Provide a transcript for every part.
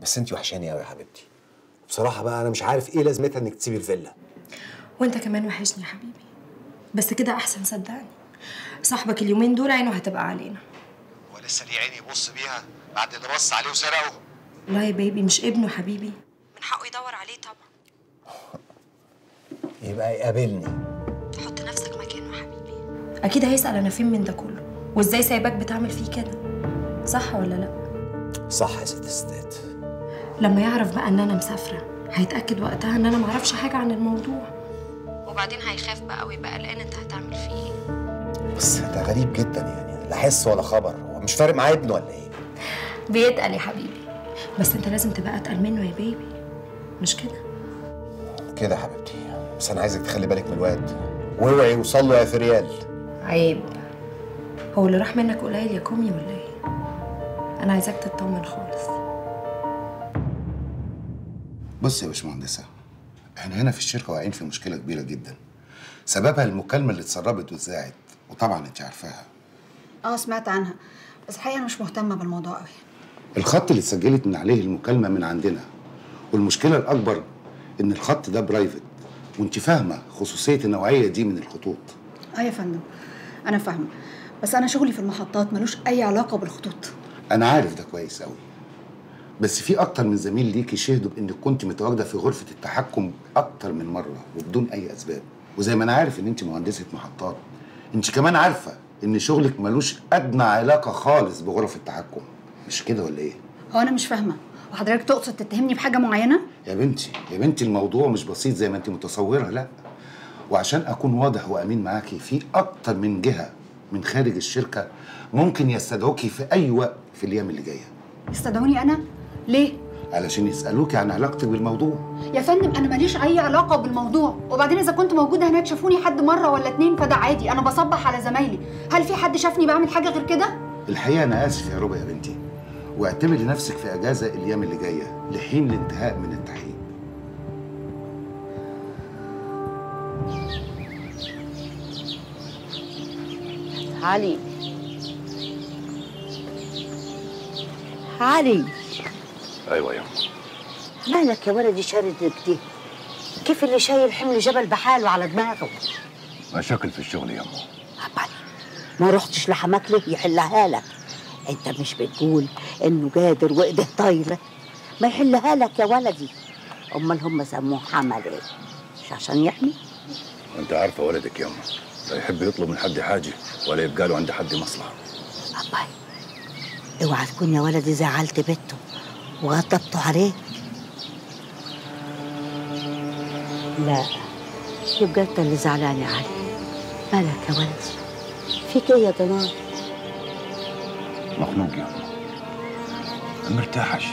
بس انت وحشاني قوي يا حبيبتي بصراحه بقى انا مش عارف ايه لازمتها انك تسيبي الفيلا وانت كمان وحشني يا حبيبي بس كده احسن صدقني صاحبك اليومين دول عينه هتبقى علينا ولسه ليه عيني يبص بيها بعد اللي بص عليه وسرقه لا يا بيبي مش ابنه حبيبي من حقه يدور عليه طبعا يبقى يقابلني حط نفسك مكانه يا حبيبي اكيد هيسال انا فين من ده كله وازاي سايباك بتعمل فيه كده صح ولا لا صح يا ست الستات لما يعرف بقى ان انا مسافره هيتاكد وقتها ان انا معرفش حاجه عن الموضوع وبعدين هيخاف بقى ويبقى قلقان انت هتعمل فيه ايه بس ده غريب جدا يعني لا حس ولا خبر هو مش فارق معاه ابنه ولا ايه بيتقل يا حبيبي بس انت لازم تبقى اتقل منه يا بيبي مش كده كده يا حبيبتي بس انا عايزك تخلي بالك من الواد واوعي يوصل له يا فريال عيب هو اللي راح منك قليل يا كومي ولا ايه انا عايزاك تطمن خالص بص يا باشمهندسة احنا هنا في الشركة واقعين في مشكلة كبيرة جدا سببها المكالمة اللي اتسربت واتذاعت وطبعا انت عارفاها اه سمعت عنها بس الحقيقه انا مش مهتمه بالموضوع قوي الخط اللي اتسجلت من عليه المكالمة من عندنا والمشكلة الأكبر إن الخط ده برايفت وانت فاهمة خصوصية النوعية دي من الخطوط اه يا فندم انا فاهمه بس انا شغلي في المحطات ملوش اي علاقه بالخطوط أنا عارف ده كويس أوي بس في أكتر من زميل ليكي شهدوا بإنك كنت متواجدة في غرفة التحكم أكتر من مرة وبدون أي أسباب وزي ما أنا عارف إن أنت مهندسة محطات أنت كمان عارفة إن شغلك ملوش أدنى علاقة خالص بغرف التحكم مش كده ولا إيه؟ هو انا مش فاهمه وحضرتك تقصد تتهمني بحاجه معينه يا بنتي يا بنتي الموضوع مش بسيط زي ما انت متصوره لا وعشان اكون واضح وامين معاكي في اكتر من جهه من خارج الشركه ممكن يستدعوكي في اي وقت في الايام اللي جايه استدعوني انا ليه علشان يسالوكي عن علاقتك بالموضوع يا فندم انا ماليش اي علاقه بالموضوع وبعدين اذا كنت موجوده هناك شافوني حد مره ولا اتنين فده عادي انا بصبح على زمايلي هل في حد شافني بعمل حاجه غير كده الحقيقه انا اسف يا ربا يا بنتي واعتبري نفسك في اجازه الايام اللي جايه لحين الانتهاء من التحقيق علي علي ايوه يا مالك يا ولدي شارد كده كيف اللي شايل حمل جبل بحاله على دماغه مشاكل في الشغل يا امه أبعد. ما رحتش لحماك ليه يحلها لك انت مش بتقول انه قادر وايده طايله ما يحلها لك يا ولدي امال هم سموه حمل ايه مش عشان يحمي انت عارفه ولدك يا امه لا يحب يطلب من حد حاجه ولا يبقى له عند حد مصلحه أباي اوعى تكون يا ولدي زعلت بنته وغضبته عليك لا يبقى انت اللي زعلان يا علي مالك يا ولدي فيك ايه يا ضنان مخنوق يا امه مرتاحش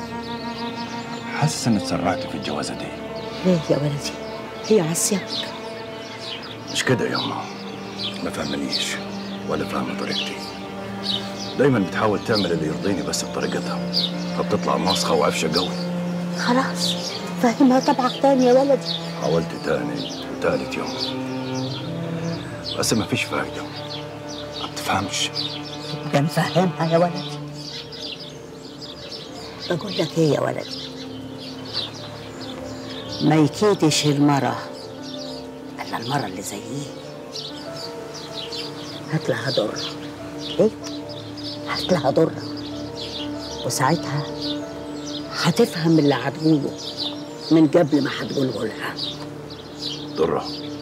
حاسس اني تسرعت في الجوازه دي ليه يا ولدي هي عصيك مش كده يا امه ما فهمنيش ولا فاهمه طريقتي دايما بتحاول تعمل اللي يرضيني بس بطريقتها فبتطلع ماسخه وعفشه قوي خلاص فهمها طبعك تاني يا ولدي حاولت تاني وتالت يوم بس ما فيش فايده ما بتفهمش يبقى نفهمها يا ولدي بقول لك ايه يا ولدي ما يكيدش المرة الا المرة اللي زي دي هات لها ضرة ايه هات لها ضرة وساعتها هتفهم اللي هتقوله من قبل ما هتقوله لها ضرة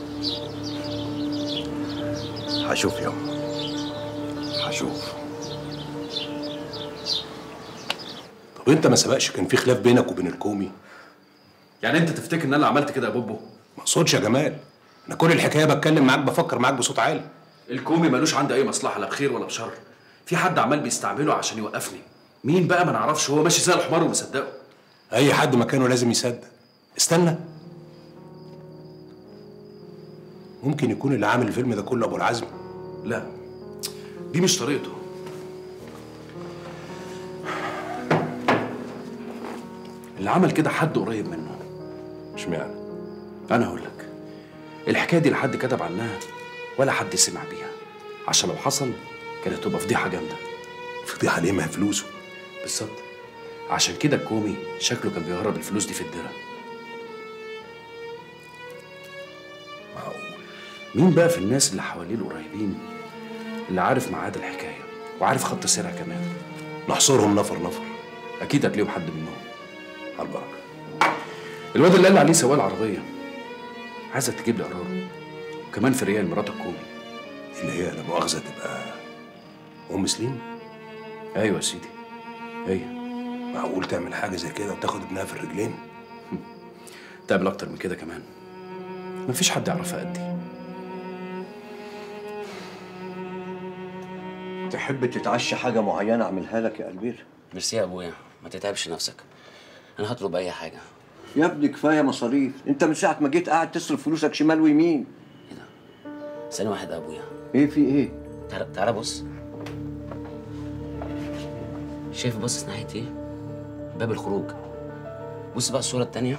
هشوف يا أم هشوف طب انت ما سبقش كان في خلاف بينك وبين الكومي يعني انت تفتكر ان انا عملت كده يا بوبو ما اقصدش يا جمال انا كل الحكايه بتكلم معاك بفكر معاك بصوت عالي الكومي ملوش عندي اي مصلحه لا بخير ولا بشر في حد عمال بيستعمله عشان يوقفني مين بقى ما نعرفش هو ماشي زي الحمار ومصدقه اي حد مكانه لازم يصدق استنى ممكن يكون اللي عامل الفيلم ده كله ابو العزم لا دي مش طريقته اللي عمل كده حد قريب منه اشمعنى انا هقول لك الحكايه دي لا حد كتب عنها ولا حد سمع بيها عشان لو حصل كانت تبقى فضيحه جامده فضيحه ليه ما هي فلوسه بالظبط عشان كده الكومي شكله كان بيهرب الفلوس دي في الدرة معقول مين بقى في الناس اللي حواليه القريبين اللي عارف ميعاد الحكاية وعارف خط سيرها كمان نحصرهم نفر نفر أكيد هتلاقيهم حد منهم على البركه الواد اللي قال عليه سواق العربية عايزك تجيب لي قراره وكمان في ريال مرات الكومي اللي هي لا مؤاخذه تبقى ام سليم أيوة يا سيدي هي معقول تعمل حاجه زي كده وتاخد ابنها في الرجلين تقابل أكتر من كده كمان مفيش حد يعرفها قدي تحب تتعشى حاجة معينة أعملها لك يا ألبير؟ ميرسي يا ابويا ما تتعبش نفسك انا هطلب اي حاجه يا ابني كفاية مصاريف، أنت من ساعة ما جيت قاعد تصرف فلوسك شمال ويمين، ثانيه واحده يا ابويا إيه في إيه؟ تعالى تعالى بص شايف باصص ناحيه ايه باب الخروج بص بقى الصوره التانية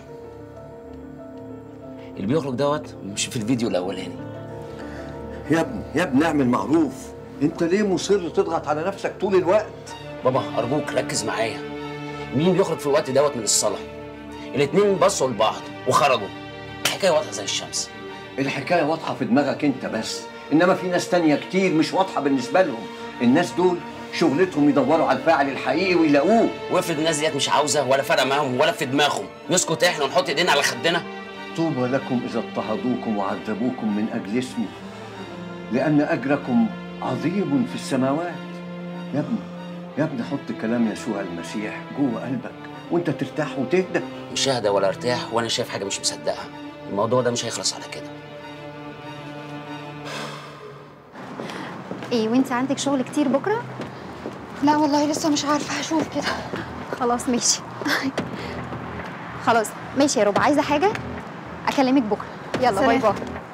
اللي بيخرج دوت مش في الفيديو الاولاني يا ابني يا ابني اعمل معروف، أنت ليه مصر تضغط على نفسك طول الوقت؟ بابا ارجوك ركز معايا مين بيخرج في الوقت دوت من الصلاه الاتنين بصوا لبعض وخرجوا الحكايه واضحه زي الشمس الحكاية واضحة في دماغك أنت بس، إنما في ناس تانية كتير مش واضحة بالنسبة لهم، الناس دول شغلتهم يدوروا على الفاعل الحقيقي ويلاقوه، وافرض الناس ديت مش عاوزه ولا فارقه معاهم ولا في دماغهم نسكت احنا ونحط ايدينا على خدنا طوبى لكم إذا اضطهدوكم وعذبوكم من أجل اسمي لأن أجركم عظيم في السماوات يا ابني يا ابني حط كلام يسوع المسيح جوه قلبك وانت ترتاح وتهدى مش ههدى ولا ارتاح وانا شايف حاجه مش مصدقها الموضوع ده مش هيخلص على كده ايه وانت عندك شغل كتير بكره لا والله لسه مش عارفه هشوف كده خلاص ماشي خلاص ماشي يا رب عايزه حاجه اكلمك بكره يلا باي باي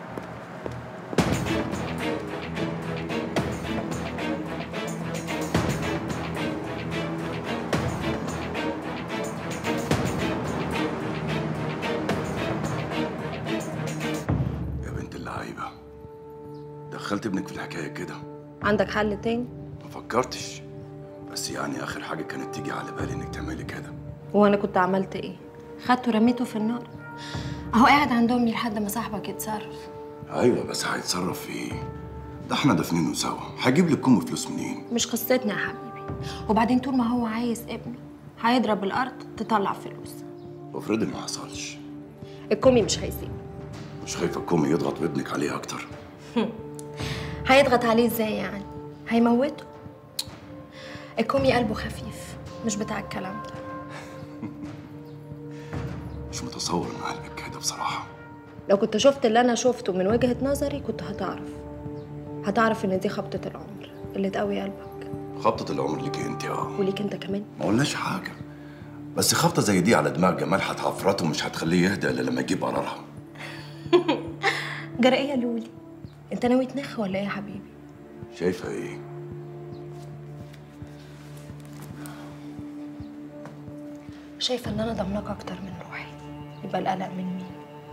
يا بنت اللعيبه دخلت ابنك في الحكايه كده عندك حل تاني ما فكرتش بس يعني اخر حاجه كانت تيجي على بالي انك تعملي كده وانا كنت عملت ايه خدته رميته في النار اهو قاعد عند امي لحد ما صاحبك يتصرف ايوه بس هيتصرف في ايه ده احنا دافنينه سوا هجيب لك كم فلوس منين مش قصتنا يا حبيبي وبعدين طول ما هو عايز ابنه هيضرب الارض تطلع فلوس وافرضي ما حصلش الكومي مش هيسيب مش خايفه الكومي يضغط بابنك عليه اكتر هيضغط عليه ازاي يعني هيموته الكومي قلبه خفيف مش بتاع الكلام ده مش متصور ان قلبك كده بصراحه لو كنت شفت اللي انا شفته من وجهة نظري كنت هتعرف هتعرف ان دي خبطة العمر اللي تقوي قلبك خبطه العمر ليكي انت اه وليك انت كمان ما قلناش حاجه بس خبطه زي دي على دماغ جمال هتعفرته ومش هتخليه يهدى الا لما يجيب قرارها جرى ايه يا لولي انت ناوي تنخ ولا ايه يا حبيبي شايفه ايه شايفه ان انا ضمناك اكتر من روحي يبقى القلق من مين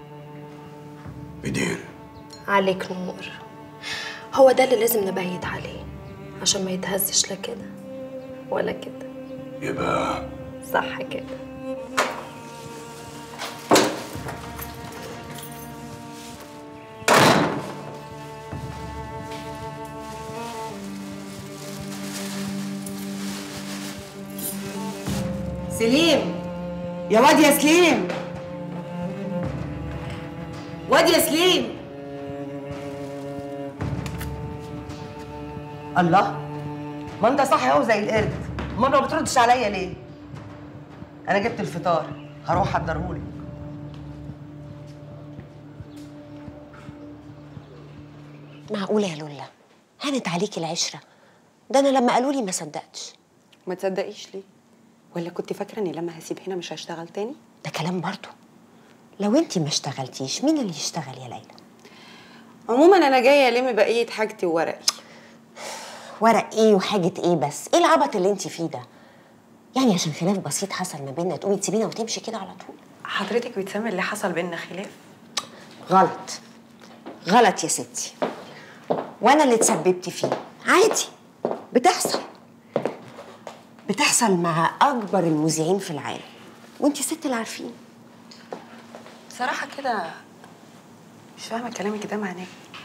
بدير عليك نور هو ده اللي لازم نبيت عليه عشان ما يتهزش لا كده ولا كده يبقى صح كده سليم يا واد يا سليم واد يا سليم الله ما انت صاحي اهو زي القرد امال ما بتردش عليا ليه انا جبت الفطار هروح احضرهولك معقولة يا لولا هانت عليكي العشرة ده أنا لما قالوا لي ما صدقتش ما تصدقيش ليه ولا كنت فاكره اني لما هسيب هنا مش هشتغل تاني ده كلام برضو لو انتي ما اشتغلتيش مين اللي يشتغل يا ليلى عموما انا جايه الم بقيه حاجتي وورقي ورق ايه وحاجة ايه بس ايه العبط اللي انتي فيه ده يعني عشان خلاف بسيط حصل ما بيننا تقومي تسيبينا وتمشي كده على طول حضرتك بتسمي اللي حصل بيننا خلاف غلط غلط يا ستي وانا اللي اتسببت فيه عادي بتحصل بتحصل مع اكبر المذيعين في العالم وانتي ست اللي عارفين بصراحه كده مش فاهمه كلامك ده معناه إيه.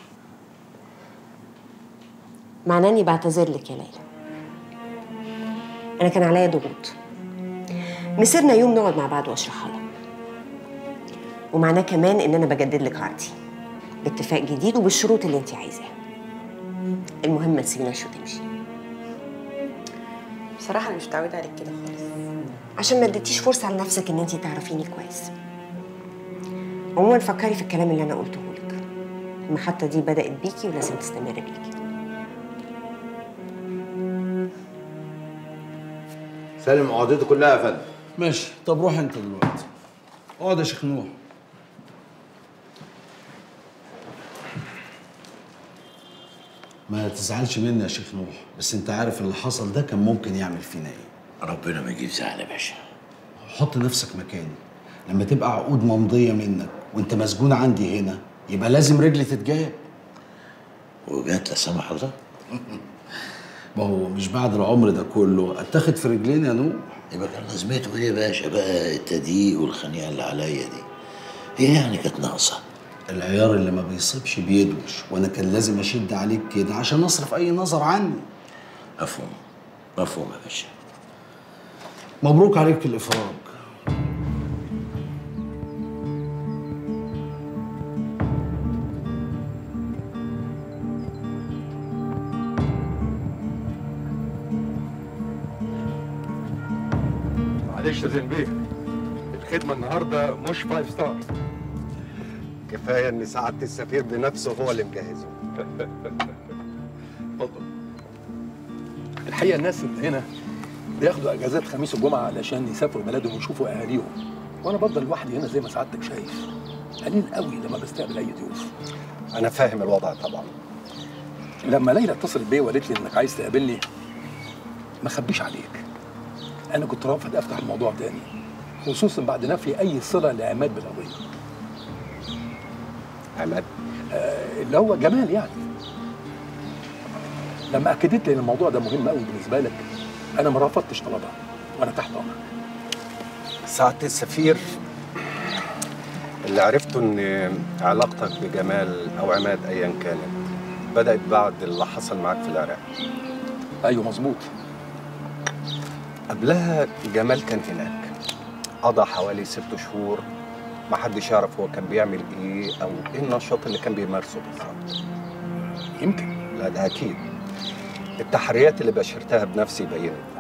معناه اني بعتذر لك يا ليلى انا كان عليا ضغوط مسيرنا يوم نقعد مع بعض واشرحها لك ومعناه كمان ان انا بجدد لك عقدي باتفاق جديد وبالشروط اللي انت عايزاها المهم ما تسيبناش وتمشي بصراحه انا مش متعوده عليك كده خالص عشان ما اديتيش فرصه لنفسك ان انت تعرفيني كويس عموما فكري في الكلام اللي انا قلته لك المحطه دي بدات بيكي ولازم تستمر بيكي سالم عقدته كلها يا فندم ماشي طب روح انت دلوقتي اقعد يا شيخ نوح ما تزعلش مني يا شيخ نوح بس انت عارف اللي حصل ده كان ممكن يعمل فينا ايه ربنا ما يجيب زعل يا باشا حط نفسك مكاني لما تبقى عقود ممضيه منك وانت مسجون عندي هنا يبقى لازم رجلي تتجاب وجات لا سمح الله ما هو مش بعد العمر ده كله اتاخد في رجلين يا نوح يبقى كان لازمته ايه يا باشا بقى التضييق والخنيقه اللي عليا دي هي يعني كانت ناقصه العيار اللي ما بيصيبش بيدوش وانا كان لازم اشد عليك كده عشان اصرف اي نظر عني مفهوم مفهوم يا باشا مبروك عليك الافراج معلش يا زين بيه الخدمة النهاردة مش فايف ستار كفايه ان سعاده السفير بنفسه هو اللي مجهزه اتفضل الحقيقة الناس اللي هنا بياخدوا اجازات خميس وجمعة علشان يسافروا بلدهم ويشوفوا اهاليهم وانا بفضل لوحدي هنا زي ما سعادتك شايف قليل قوي لما بستقبل اي ضيوف انا فاهم الوضع طبعا لما ليلى اتصلت بيا وقالت لي انك عايز تقابلني ما اخبيش عليك انا كنت رافض افتح الموضوع تاني خصوصا بعد نفي اي صله لعماد بالقضيه عماد آه اللي هو جمال يعني لما اكدت لي ان الموضوع ده مهم قوي بالنسبه لك انا ما رفضتش طلبها وانا تحت امرك سعاده السفير اللي عرفته ان علاقتك بجمال او عماد ايا كانت بدات بعد اللي حصل معاك في العراق ايوه مظبوط قبلها جمال كان هناك قضى حوالي ست شهور محدش يعرف هو كان بيعمل ايه او ايه النشاط اللي كان بيمارسه بالظبط يمكن لا ده اكيد التحريات اللي بشرتها بنفسي بينت ده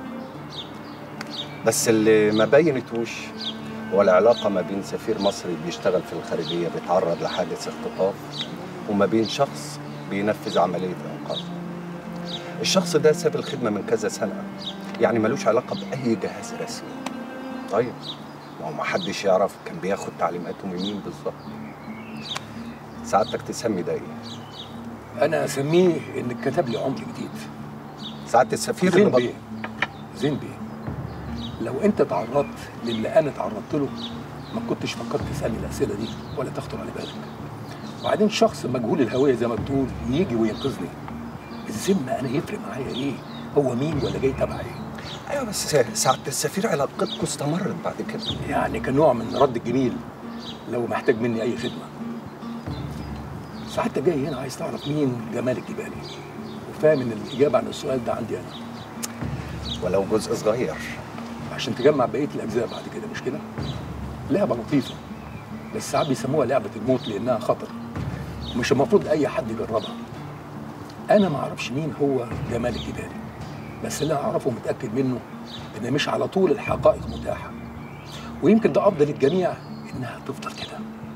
بس اللي ما بينتوش هو العلاقه ما بين سفير مصري بيشتغل في الخارجيه بيتعرض لحادث اختطاف وما بين شخص بينفذ عمليه انقاذ الشخص ده ساب الخدمه من كذا سنه يعني ملوش علاقه باي جهاز رسمي طيب ما هو ما حدش يعرف كان بياخد تعليماته من مين بالظبط سعادتك تسمي ده ايه انا اسميه انك كتب لي عمر جديد سعاده السفير زين اللي بيه زين بيه لو انت تعرضت للي انا تعرضت له ما كنتش فكرت تسالني الاسئله دي ولا تخطر على بالك وبعدين شخص مجهول الهويه زي ما بتقول يجي وينقذني الذمه انا يفرق معايا ايه هو مين ولا جاي تبع ايه ايوه بس سعاده السفير علاقتكم استمرت بعد كده يعني كنوع من رد الجميل لو محتاج مني اي خدمه ساعتك جاي هنا عايز تعرف مين جمال الجبالي وفاهم ان الاجابه عن السؤال ده عندي انا ولو جزء صغير عشان تجمع بقيه الاجزاء بعد كده مش كده لعبه لطيفه بس ساعات بيسموها لعبه الموت لانها خطر مش المفروض اي حد يجربها انا ما اعرفش مين هو جمال الجبالي بس اللي اعرفه متاكد منه ان مش على طول الحقائق متاحه ويمكن ده افضل للجميع انها تفضل كده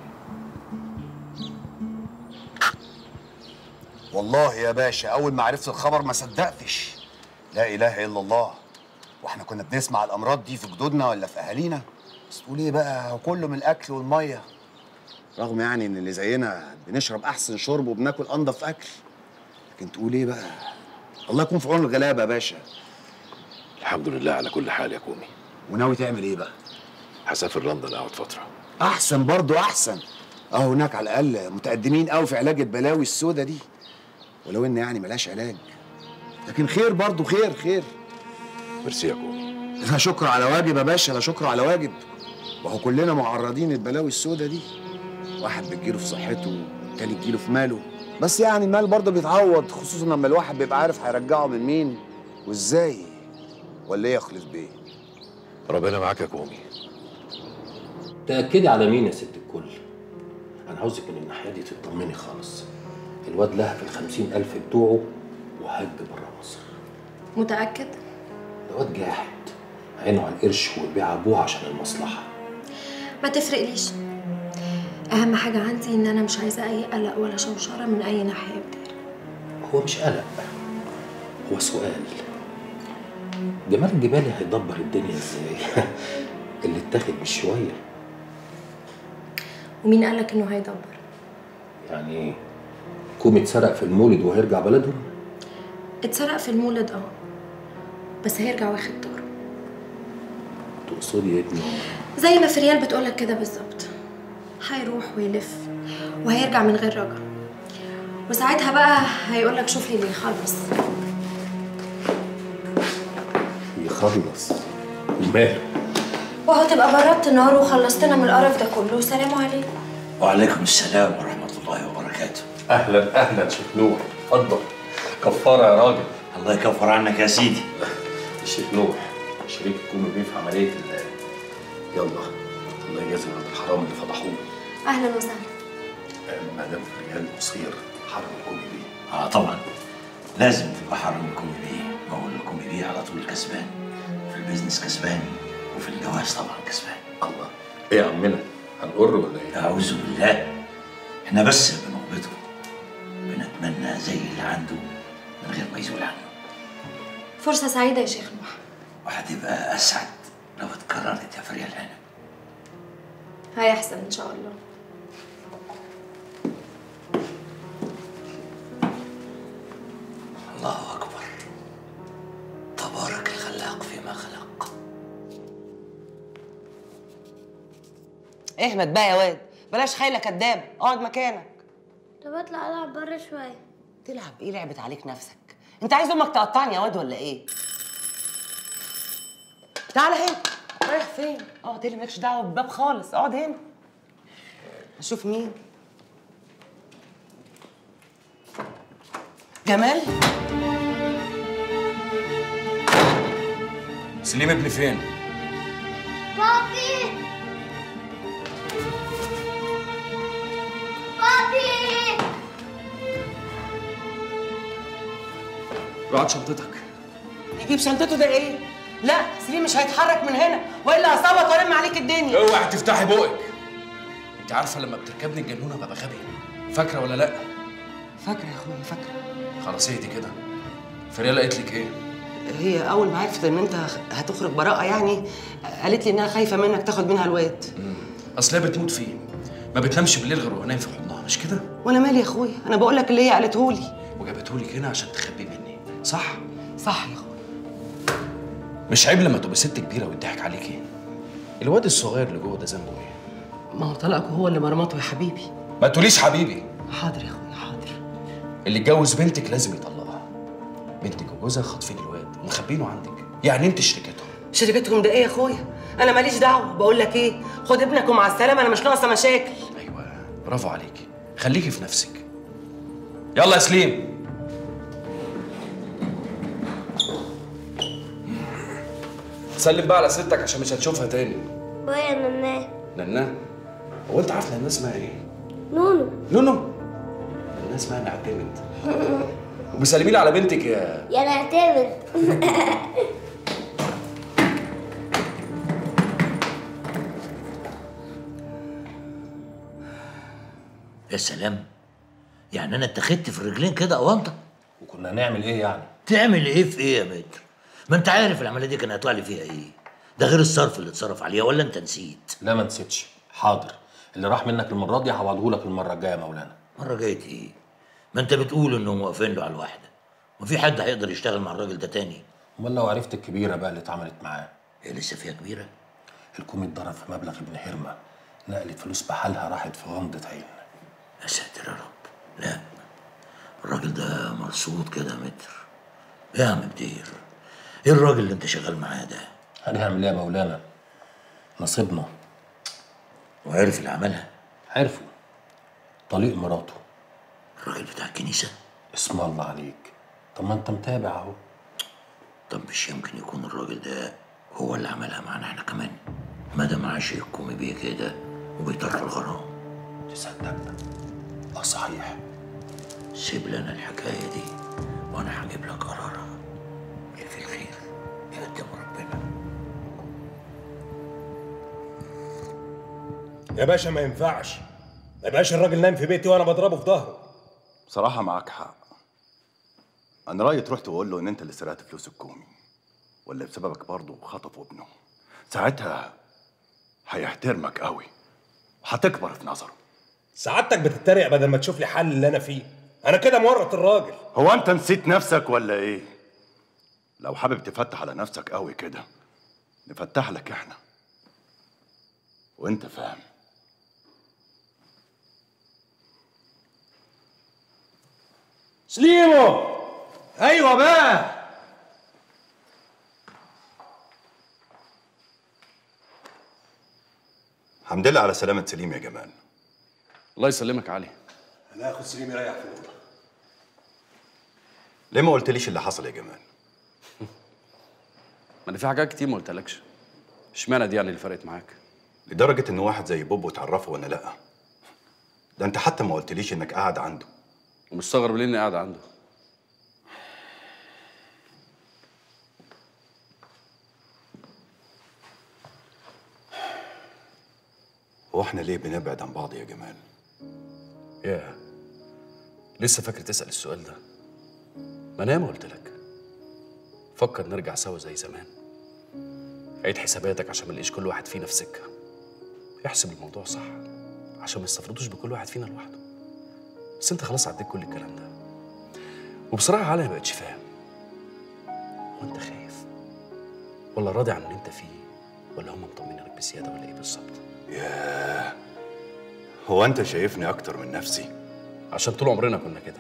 والله يا باشا اول ما عرفت الخبر ما صدقتش لا اله الا الله واحنا كنا بنسمع الامراض دي في جدودنا ولا في اهالينا بس تقول ايه بقى هو كله من الاكل والميه رغم يعني ان اللي زينا بنشرب احسن شرب وبناكل انضف اكل لكن تقول ايه بقى الله يكون في عون الغلابه يا باشا الحمد لله على كل حال يا كومي وناوي تعمل ايه بقى هسافر لندن اقعد فتره احسن برضو احسن اهو هناك على الاقل متقدمين قوي في علاج البلاوي السودة دي ولو ان يعني ملهاش علاج لكن خير برضو خير خير ميرسي يا كومي لا شكر على واجب يا باشا لا شكر على واجب وهو كلنا معرضين للبلاوي السوداء دي واحد بتجيله في صحته والتاني تجيله في ماله بس يعني المال برضه بيتعوض خصوصا لما الواحد بيبقى عارف هيرجعه من مين وازاي ولا ايه يا خليف بيه ربنا معاك يا كومي تأكدي على مين يا ست الكل أنا عاوزك من الناحية دي تطمني خالص الواد لهف الخمسين ألف بتوعه وهج بره مصر متأكد؟ ده واد جاحد عينه على القرش وبيع أبوه عشان المصلحة ما تفرقليش أهم حاجة عندي إن أنا مش عايزة أي قلق ولا شوشرة من أي ناحية يا بدر هو مش قلق هو سؤال جمال الجبالي هيدبر الدنيا ازاي اللي اتاخد بالشوية ومين قالك إنه هيدبر؟ يعني كومي اتسرق في المولد وهيرجع بلدهم اتسرق في المولد اه بس هيرجع واخد داره تقصدي يا ابني زي ما فريال بتقولك كده بالظبط هيروح ويلف وهيرجع من غير رجع وساعتها بقى هيقولك شوف لي اللي يخلص يخلص وماله وهو تبقى بردت النار وخلصتنا من القرف ده كله سلام عليكم وعليكم السلام ورحمة الله وبركاته أهلا أهلا شيخ نوح اتفضل كفارة يا راجل الله يكفر عنك يا سيدي الشيخ نوح شريك كومي بيه في عملية ال يلا الله يجازي عند الحرام اللي فضحوه أهلا وسهلا مدام فريال مصير حرم كومي بيه اه طبعا لازم تبقى حرم الكومي بيه ما هو الكومي بيه على طول كسبان في البيزنس كسبان وفي الجواز طبعا كسبان الله ايه يا عمنا هنقر ولا ايه؟ أعوذ بالله احنا بس بنقبضه بنتمنى زي اللي عنده من غير ما يزول عنه فرصة سعيدة يا شيخ نوح وهتبقى أسعد لو اتكررت يا فريال هنا هيحصل إن شاء الله الله أكبر تبارك الخلاق فيما خلق اهمد بقى يا واد بلاش خايله كداب اقعد مكانك طب اطلع العب بره شويه تلعب ايه لعبت عليك نفسك انت عايز امك تقطعني يا واد ولا ايه تعالى هنا رايح فين اقعد هنا مالكش دعوه بالباب خالص اقعد هنا اشوف مين جمال سليم ابني فين؟ بابي بابي روح شنطتك يجيب شنطته ده ايه لا سليم مش هيتحرك من هنا والا هصوت والم عليك الدنيا اوعي تفتحي بقك انت عارفه لما بتركبني الجنونه ببقى غبي فاكره ولا لا فاكره يا اخويا فاكره خلاص اهدي كده فريال قالت لك ايه هي اول ما عرفت ان انت هتخرج براءه يعني قالت لي انها خايفه منك تاخد منها الواد اصل هي بتموت فيه ما بتنامش بالليل غير وهو نايم في حضنها مش كده وانا مالي يا اخويا انا بقول لك اللي هي قالته لي وجابتهولك هنا عشان تخبي مني صح صح يا اخويا مش عيب لما تبقى ست كبيره ويضحك عليكي الواد الصغير اللي جوه ده ذنبه ايه ما هو طلقك هو اللي مرمطه يا حبيبي ما تقوليش حبيبي حاضر يا اخويا حاضر اللي اتجوز بنتك لازم يطلقها بنتك وجوزها خاطفين الواد ومخبينه عندك يعني انت شركتهم شركتهم ده ايه يا اخويا انا ماليش دعوه بقول لك ايه خد ابنك ومع السلامه انا مش ناقصه مشاكل برافو عليكي خليكي في نفسك يلا يا سليم سلم بقى على ستك عشان مش هتشوفها تاني ويا نناه ننا هو انت عارف ننا اسمها ايه؟ نونو نونو ننا اسمها نعتمد وبيسلمي لي على بنتك يا يا نعتمد يا سلام يعني انا اتخذت في الرجلين كده اونطه وكنا هنعمل ايه يعني؟ تعمل ايه في ايه يا متر ما انت عارف العمليه دي كان هيطلع لي فيها ايه ده غير الصرف اللي اتصرف عليها ولا انت نسيت لا ما نسيتش حاضر اللي راح منك المره دي هعوضه لك المره الجايه يا مولانا مره جايه ايه ما انت بتقول انهم واقفين له على الواحده ما في حد هيقدر يشتغل مع الراجل ده تاني امال لو عرفت الكبيره بقى اللي اتعملت معاه هي لسه فيها كبيره الكومي اتضرب في مبلغ ابن حرمه نقلت فلوس بحالها راحت في غمضه عين يا ساتر يا رب لا الراجل ده مرصود كده يا متر يا عم بدير ايه الراجل اللي انت شغال معاه ده هنعمل ايه يا مولانا نصيبنا وعرف اللي عملها عرفه طليق مراته الراجل بتاع الكنيسه اسم الله عليك طب ما انت متابع اهو طب مش يمكن يكون الراجل ده هو اللي عملها معانا احنا كمان ما دام عاشقكم بيه كده وبيطرح الغرام تصدق اه صحيح سيب لنا الحكايه دي وانا هجيب لك قرارها يا في الخير يقدم ربنا يا باشا ما ينفعش ما يبقاش الراجل نايم في بيتي وانا بضربه في ظهره بصراحة معاك حق أنا رأيي تروح تقول له إن أنت اللي سرقت فلوس الكومي ولا بسببك برضه خطفوا ابنه ساعتها هيحترمك قوي وهتكبر في نظره سعادتك بتتريق بدل ما تشوف لي حل اللي انا فيه انا كده مورط الراجل هو أنت نسيت نفسك ولا إيه؟ لو حابب تفتح على نفسك قوي كده نفتح لك إحنا وأنت فاهم سليمو ايوه بقى الحمد لله على سلامة سليم يا جمال الله يسلمك علي انا هاخد سليم يريح في الاوضه ليه ما قلتليش اللي حصل يا جمال؟ ما انا في حاجات كتير ما قلتلكش اشمعنى دي يعني اللي فرقت معاك لدرجة إن واحد زي بوبو تعرفه وأنا لأ ده أنت حتى ما قلتليش إنك قاعد عنده ومستغرب ليه اني قاعد عنده هو إحنا ليه بنبعد عن بعض يا جمال؟ ياه لسه فاكر تسأل السؤال ده ما انا ما قلت لك فكر نرجع سوا زي زمان عيد حساباتك عشان ما نلاقيش كل واحد فينا في سكه احسب الموضوع صح عشان ما يستفردوش بكل واحد فينا لوحده بس انت خلاص عديت كل الكلام ده وبصراحه علي ما بقتش فاهم هو انت خايف ولا راضي عن اللي انت فيه ولا هم مطمنينك بزياده ولا ايه بالظبط ياه هو أنت شايفني أكتر من نفسي؟ عشان طول عمرنا كنا كده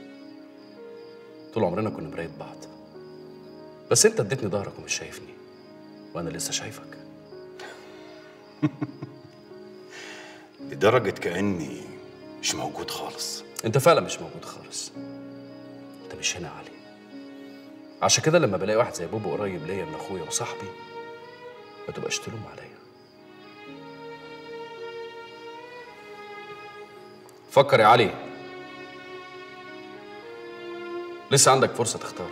طول عمرنا كنا مراية بعض بس انت اديتني ظهرك ومش شايفني وانا لسه شايفك لدرجة كأني مش موجود خالص انت فعلا مش موجود خالص انت مش هنا يا علي عشان كده لما بلاقي واحد زي بوبو قريب ليا من اخويا وصاحبي ما تبقاش تلوم عليا فكر يا علي لسه عندك فرصة تختار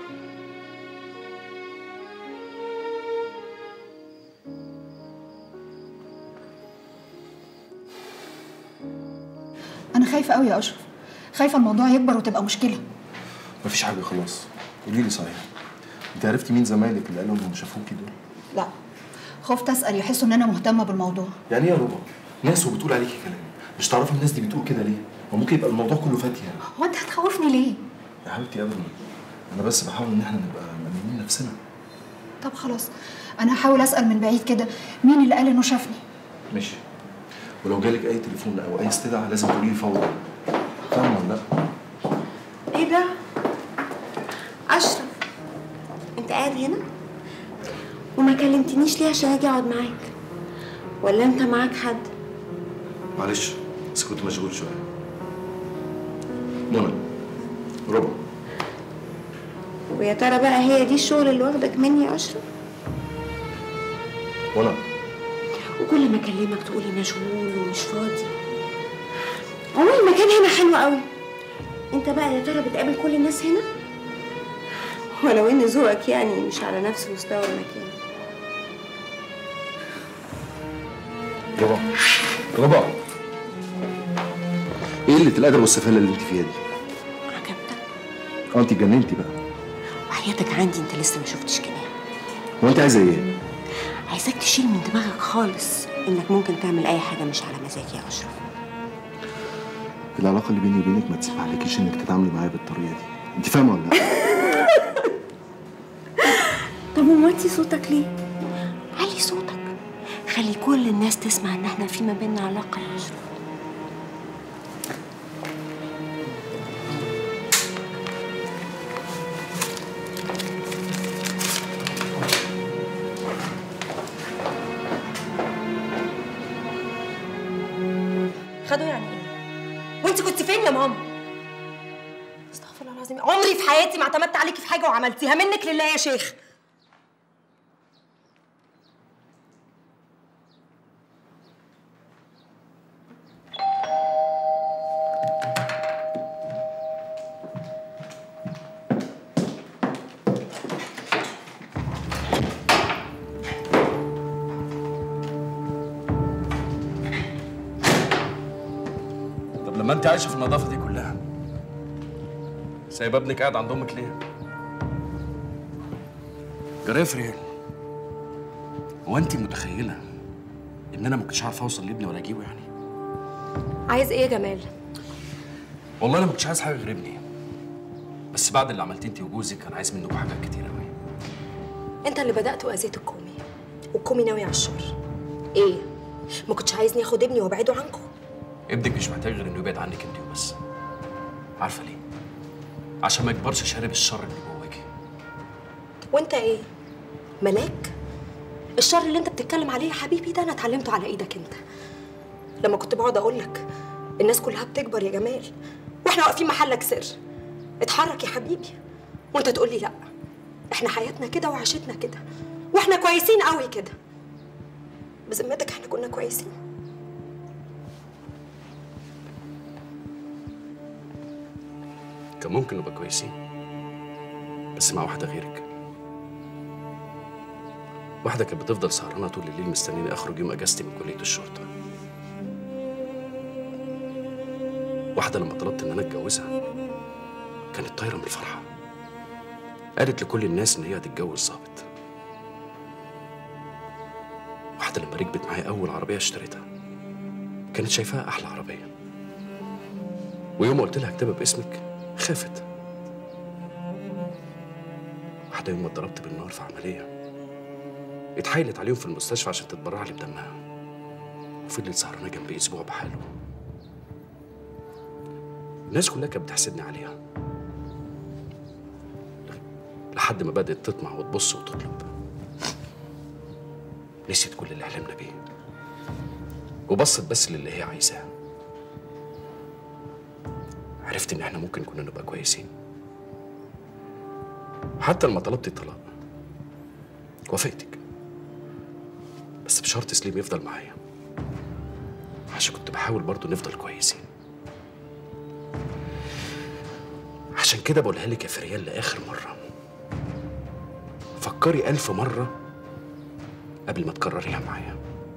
انا خايفه قوي يا اشرف خايفه الموضوع يكبر وتبقى مشكله مفيش حاجه خلاص قولي لي صحيح انت عرفتي مين زمايلك اللي قالوا انهم شافوكي دول لا خفت اسال يحسوا ان انا مهتمه بالموضوع يعني ايه يا ربا ناس وبتقول عليكي كلام مش تعرفي الناس دي بتقول كده ليه وممكن يبقى الموضوع كله فاتيه هو انت هتخوفني ليه يا حبيبتي ابدا انا بس بحاول ان احنا نبقى مأمنين نفسنا طب خلاص انا هحاول اسال من بعيد كده مين اللي قال انه شافني ماشي ولو جالك اي تليفون او اي استدعاء لازم تقولي لي فورا فاهمه ولا لا ايه ده؟ اشرف انت قاعد هنا وما كلمتنيش ليه عشان اجي اقعد معاك ولا انت معاك حد معلش بس كنت مشغول شويه منى ربع ويا ترى بقى هي دي الشغل اللي واخدك مني يا اشرف منى وكل ما اكلمك تقولي مشغول ومش فاضي عموما المكان هنا حلو قوي انت بقى يا ترى بتقابل كل الناس هنا ولو ان ذوقك يعني مش على نفس مستوى المكان ربع ربع ايه اللي الادب والسفاله اللي انت فيها دي؟ عجبتك اه انت اتجننتي بقى وحياتك عندي انت لسه ما شفتش كده هو انت عايزه ايه؟ عايزاك تشيل من دماغك خالص انك ممكن تعمل اي حاجه مش على مزاجي يا اشرف العلاقه اللي بيني وبينك ما تسمحلكيش انك تتعاملي معايا بالطريقه دي انت فاهمه ولا لا؟ طب وموطي صوتك ليه؟ علي صوتك خلي كل الناس تسمع ان احنا في ما بيننا علاقه يا اشرف خدوا يعني ايه وانت كنت فين يا ماما استغفر الله العظيم عمري في حياتي ما اعتمدت عليكي في حاجه وعملتيها منك لله يا شيخ طب لما انت عايشه في النظافه دي كلها سايبه ابنك قاعد عند امك ليه؟ جرايه فريال هو انت متخيله ان انا ما كنتش عارف اوصل لابني ولا اجيبه يعني؟ عايز ايه يا جمال والله انا ما كنتش عايز حاجه غير ابني بس بعد اللي عملتيه انت وجوزك كان عايز منكم حاجات كتير قوي انت اللي بدات واذيت الكومي والكومي ناوي على الشر ايه ما كنتش عايزني اخد ابني وابعده عنكم ابنك مش محتاج غير انه يبعد عنك انت وبس عارفه ليه؟ عشان ما يكبرش شارب الشر اللي جواكي وانت ايه ملاك الشر اللي انت بتتكلم عليه يا حبيبي ده انا اتعلمته على ايدك انت لما كنت بقعد اقول لك الناس كلها بتكبر يا جمال واحنا واقفين محلك سر اتحرك يا حبيبي وانت تقول لي لا احنا حياتنا كده وعيشتنا كده واحنا كويسين قوي كده بذمتك احنا كنا كويسين كان ممكن نبقى كويسين بس مع واحده غيرك واحده كانت بتفضل سهرانه طول الليل مستنيني اخرج يوم اجازتي من كليه الشرطه واحده لما طلبت ان انا اتجوزها كانت طايره من الفرحه قالت لكل الناس ان هي هتتجوز ظابط واحده لما ركبت معايا اول عربيه اشتريتها كانت شايفاها احلى عربيه ويوم ما قلت لها اكتبها باسمك خافت واحدة يوم ما اتضربت بالنار في عملية اتحايلت عليهم في المستشفى عشان تتبرع لي بدمها وفضلت سهرانة جنبي أسبوع بحاله الناس كلها كانت بتحسدني عليها لحد ما بدأت تطمع وتبص وتطلب نسيت كل اللي حلمنا بيه وبصت بس للي هي عايزاه عرفت ان احنا ممكن كنا نبقى كويسين حتى لما طلبت الطلاق وافقتك بس بشرط سليم يفضل معايا عشان كنت بحاول برضه نفضل كويسين عشان كده بقولها لك يا فريال لاخر مره فكري الف مره قبل ما تكرريها معايا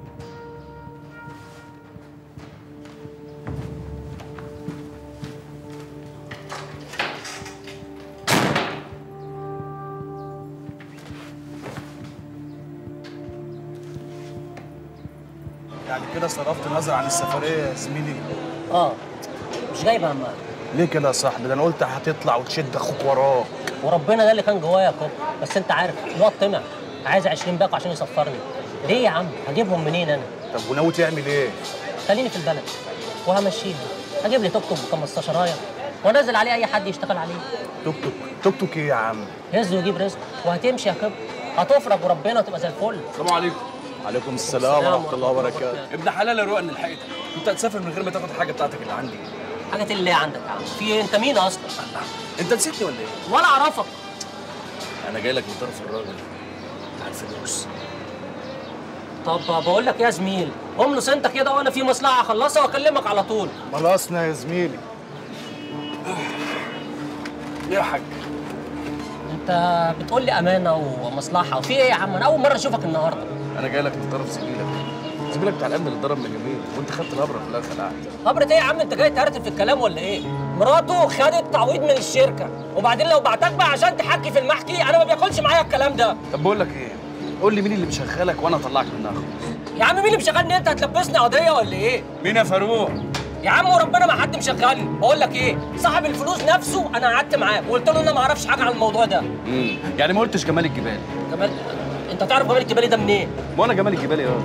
يعني كده صرفت نظر عن السفريه يا زميلي اه مش جايبه همها ليه كده يا صاحبي ده انا قلت هتطلع وتشد اخوك وراك وربنا ده اللي كان جوايا يا كوب بس انت عارف الواد طمع عايز 20 باكو عشان يسفرني ليه يا عم هجيبهم منين انا طب وناوي تعمل ايه خليني في البلد وهمشيها هجيب لي توك توك ب 15 رايه وانزل عليه اي حد يشتغل عليه توك توك توك توك ايه يا عم هز وجيب رزق وهتمشي يا كوب هتفرج وربنا وتبقى زي الفل السلام عليكم عليكم السلام ورحمة الله وبركاته. ابن حلال يا روق ان لحقتك كنت هتسافر من غير ما تاخد الحاجه بتاعتك اللي عندي حاجه اللي عندك يا عم في ايه انت مين اصلا انت نسيتني ولا ايه ولا اعرفك انا جاي لك من طرف الراجل بتاع الفلوس طب بقول لك يا زميل املص انت كده وانا في مصلحه اخلصها واكلمك على طول خلصنا يا زميلي ليه يا حاج انت بتقول لي امانه ومصلحه وفي ايه يا عم انا اول مره اشوفك النهارده انا جاي لك من طرف زميلك زميلك بتاع الامن اللي اتضرب من يومين وانت خدت الابره في الاخر قاعد خبرة ايه يا عم انت جاي تهرتل في الكلام ولا ايه؟ مراته خدت تعويض من الشركه وبعدين لو بعتك بقى عشان تحكي في المحكي انا ما بياكلش معايا الكلام ده طب بقول لك ايه قول لي مين اللي مشغلك وانا اطلعك منها خالص يا عم مين اللي مشغلني انت هتلبسني قضيه ولا ايه؟ مين يا فاروق يا عم وربنا ما حد مشغلني بقول لك ايه صاحب الفلوس نفسه انا قعدت معاه وقلت له انا ما اعرفش حاجه عن الموضوع ده امم يعني ما قلتش جمال الجبال جمال انت تعرف جمال الجبالي ده منين؟ وانا جمال الجبالي اه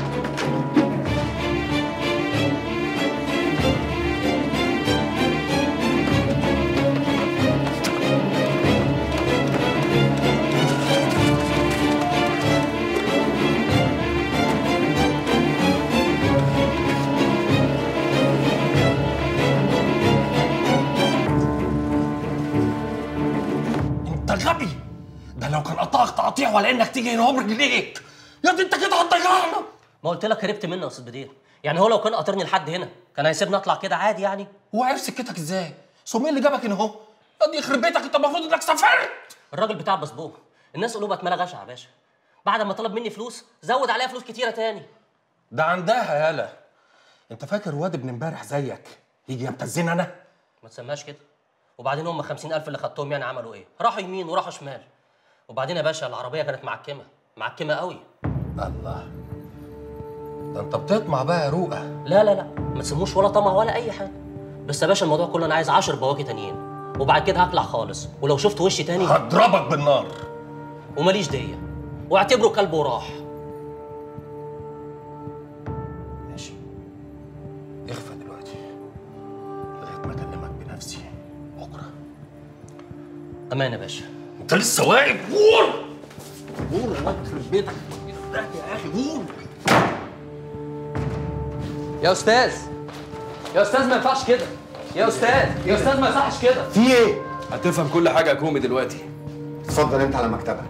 تطيع ولا انك تيجي هنا عمرك ليك يا دي انت كده هتضيعنا ما قلت لك هربت منه يا استاذ بدير يعني هو لو كان قاطرني لحد هنا كان هيسيبني اطلع كده عادي يعني هو عرف سكتك ازاي؟ ثم مين اللي جابك هنا اهو؟ يا دي يخرب بيتك انت المفروض انك سافرت الراجل بتاع الباسبور الناس قلوبها اتملى غشع يا باشا بعد ما طلب مني فلوس زود عليها فلوس كتيره تاني ده عندها يالا انت فاكر واد ابن امبارح زيك يجي يبتزني انا؟ ما تسماش كده وبعدين هم 50000 اللي خدتهم يعني عملوا ايه راحوا يمين وراحوا شمال وبعدين يا باشا العربيه كانت معكمه معكمه قوي الله ده انت بتطمع بقى يا روقه لا لا لا ما تسموش ولا طمع ولا اي حاجه بس يا باشا الموضوع كله انا عايز 10 بواكي تانيين وبعد كده هطلع خالص ولو شفت وشي تاني هضربك بالنار وماليش ديه واعتبره كلب وراح اخفى دلوقتي لغايه ما اكلمك بنفسي امان يا باشا انت لسه واقف قول قول يا واد يخرب بيتك يا اخي قول يا استاذ يا استاذ ما ينفعش كده يا استاذ يا استاذ ما يصحش كده في ايه؟ هتفهم كل حاجه يا كومي دلوقتي اتفضل انت على مكتبك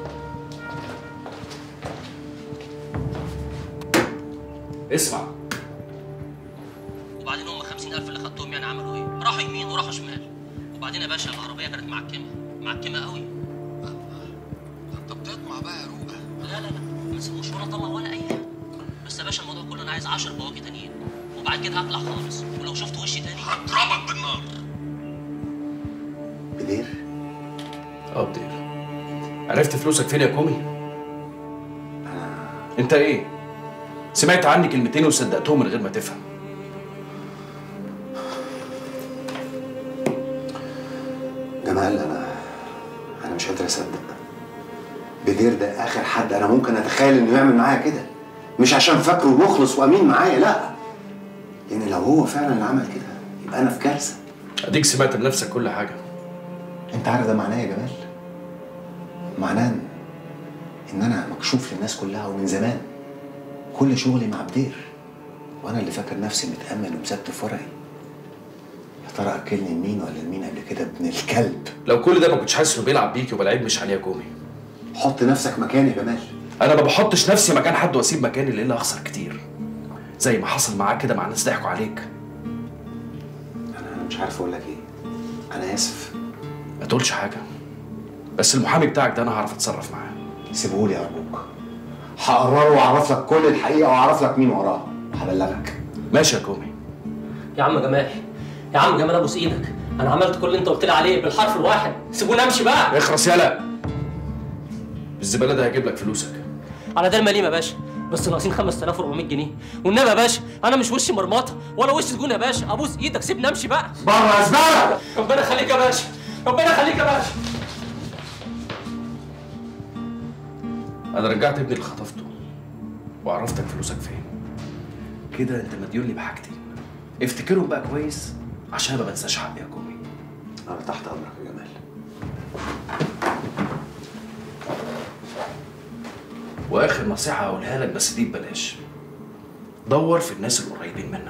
اسمع وبعدين هم 50000 اللي خدتهم يعني عملوا ايه راحوا يمين وراحوا شمال وبعدين يا باشا العربيه كانت معكمه معكمه قوي انت بتطمع بقى يا روقه لا لا لا ما تسموش ولا طمع ولا اي حاجه بس يا باشا الموضوع كله انا عايز 10 بواكي تانيين وبعد كده هطلع خالص ولو شفت وشي تاني هضربك بالنار بدير اه بدير عرفت فلوسك فين يا كومي انت ايه سمعت عني كلمتين وصدقتهم من غير ما تفهم جمال انا انا مش قادر اصدق بدير ده اخر حد انا ممكن اتخيل انه يعمل معايا كده مش عشان فاكره مخلص وامين معايا لا يعني لو هو فعلا اللي عمل كده يبقى انا في كارثه اديك سمعت بنفسك كل حاجه انت عارف ده معناه يا جمال معناه ان ان انا مكشوف للناس كلها ومن زمان كل شغلي مع بدير وانا اللي فاكر نفسي متامن ومثبت في ورقي يا ترى اكلني لمين ولا لمين قبل كده ابن الكلب لو كل ده ما كنتش حاسس انه بيلعب بيك يبقى العيب مش عليه يا كومي حط نفسك مكاني يا جمال انا ما بحطش نفسي مكان حد واسيب مكاني لان اخسر كتير زي ما حصل معاك كده مع ناس ضحكوا عليك انا مش عارف اقول لك ايه انا اسف ما تقولش حاجه بس المحامي بتاعك ده انا هعرف اتصرف معاه سيبهولي ارجوك هقرره واعرف لك كل الحقيقه واعرف لك مين وراها وهبلغك ماشي يا كومي يا عم جمال يا عم جمال ابوس ايدك انا عملت كل اللي انت قلت لي عليه بالحرف الواحد سيبوني امشي بقى اخرس يالا الزباله ده هيجيب لك فلوسك على ده المليم يا باشا بس ناقصين 5400 جنيه والنبي يا باشا انا مش وشي مرمطه ولا وش سجون يا باشا ابوس ايدك سيبني امشي بقى بره يا زباله ربنا يخليك يا باشا ربنا يخليك يا باشا انا رجعت ابني اللي خطفته وعرفتك فلوسك فين كده انت مديون لي بحاجتين افتكرهم بقى كويس عشان ما بنساش حقي يا كومي انا تحت امرك يا جمال واخر نصيحه هقولها لك بس دي ببلاش دور في الناس القريبين منك